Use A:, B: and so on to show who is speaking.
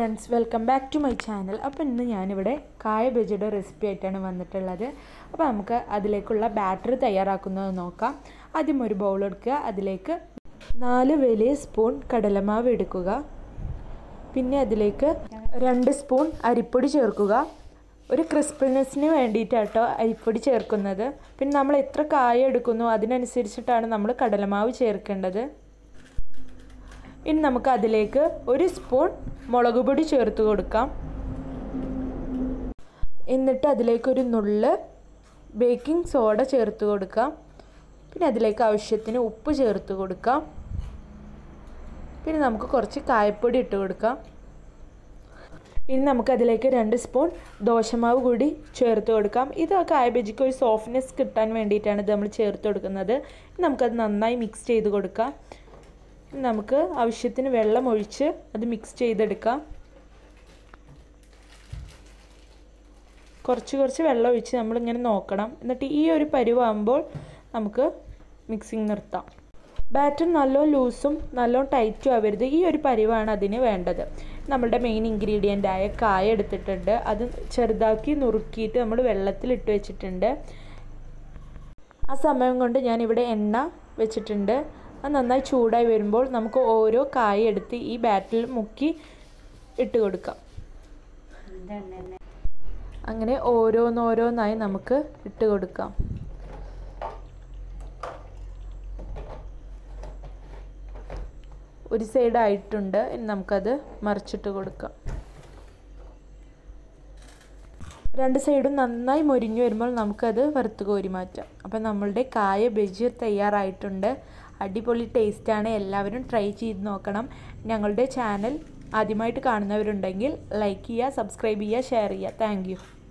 A: friends welcome back to my channel അപ്പോൾ ഇന്ന് ഞാനിവിടെ കായ ബജിയുടെ റെസിപ്പി ആയിട്ടാണ് വന്നിട്ടുള്ളത് അപ്പോൾ നമുക്ക് അതിലേക്കുള്ള ബാറ്റർ തയ്യാറാക്കുന്നത് നോക്കാം ആദ്യം ഒരു ബൗൾ എടുക്കുക അതിലേക്ക് നാല് വലിയ സ്പൂൺ കടലമാവ് എടുക്കുക പിന്നെ അതിലേക്ക് രണ്ട് സ്പൂൺ അരിപ്പൊടി ചേർക്കുക ഒരു ക്രിസ്പിനെസ്സിന് വേണ്ടിയിട്ടാട്ടോ അരിപ്പൊടി ചേർക്കുന്നത് പിന്നെ നമ്മൾ എത്ര കായ എടുക്കുന്നു അതിനനുസരിച്ചിട്ടാണ് നമ്മൾ കടലമാവ് ചേർക്കേണ്ടത് ഇനി നമുക്ക് അതിലേക്ക് ഒരു സ്പൂൺ മുളക് പൊടി ചേർത്ത് കൊടുക്കാം എന്നിട്ട് അതിലേക്ക് ഒരു നുള്ള് ബേക്കിംഗ് സോഡ ചേർത്ത് കൊടുക്കാം പിന്നെ അതിലേക്ക് ആവശ്യത്തിന് ഉപ്പ് ചേർത്ത് കൊടുക്കാം പിന്നെ നമുക്ക് കുറച്ച് കായപ്പൊടി ഇട്ട് കൊടുക്കാം ഇനി നമുക്ക് അതിലേക്ക് രണ്ട് സ്പൂൺ ദോശമാവ് കൂടി ചേർത്ത് കൊടുക്കാം ഇത് കായ ബജിക്ക് ഒരു സോഫ്റ്റ്നെസ് കിട്ടാൻ വേണ്ടിയിട്ടാണ് ഇത് നമ്മൾ ചേർത്ത് കൊടുക്കുന്നത് നമുക്കത് നന്നായി മിക്സ് ചെയ്ത് കൊടുക്കാം നമുക്ക് ആവശ്യത്തിന് വെള്ളം ഒഴിച്ച് അത് മിക്സ് ചെയ്തെടുക്കാം കുറച്ച് കുറച്ച് വെള്ളം ഒഴിച്ച് നമ്മളിങ്ങനെ നോക്കണം എന്നിട്ട് ഈ ഒരു പരുവാകുമ്പോൾ നമുക്ക് മിക്സിങ് നിർത്താം ബാറ്റർ നല്ല ലൂസും നല്ല ടൈറ്റും ആവരുത് ഈ ഒരു പരിവാണ് അതിന് വേണ്ടത് നമ്മളുടെ മെയിൻ ഇൻഗ്രീഡിയൻ്റ് ആയ കായ എടുത്തിട്ടുണ്ട് അത് ചെറുതാക്കി നുറുക്കിയിട്ട് നമ്മൾ വെള്ളത്തിലിട്ട് വെച്ചിട്ടുണ്ട് ആ സമയം കൊണ്ട് ഞാൻ ഇവിടെ എണ്ണ വെച്ചിട്ടുണ്ട് അത് നന്നായി ചൂടായി വരുമ്പോൾ നമുക്ക് ഓരോ കായ എടുത്ത് ഈ ബാറ്റിൽ മുക്കി ഇട്ട് കൊടുക്കാം അങ്ങനെ ഓരോന്നോരോന്നായി നമുക്ക് ഇട്ട് കൊടുക്കാം ഒരു സൈഡ് ആയിട്ടുണ്ട് ഇനി നമുക്കത് മറിച്ചിട്ട് കൊടുക്കാം രണ്ട് സൈഡും നന്നായി മൊരിഞ്ഞു വരുമ്പോൾ നമുക്കത് വറുത്ത് കോരി മാറ്റാം അപ്പം നമ്മളുടെ കായ ബജി തയ്യാറായിട്ടുണ്ട് അടിപൊളി ടേസ്റ്റാണ് എല്ലാവരും ട്രൈ ചെയ്ത് നോക്കണം ഞങ്ങളുടെ ചാനൽ ആദ്യമായിട്ട് കാണുന്നവരുണ്ടെങ്കിൽ ലൈക്ക് ചെയ്യുക സബ്സ്ക്രൈബ് ചെയ്യുക ഷെയർ ചെയ്യുക താങ്ക്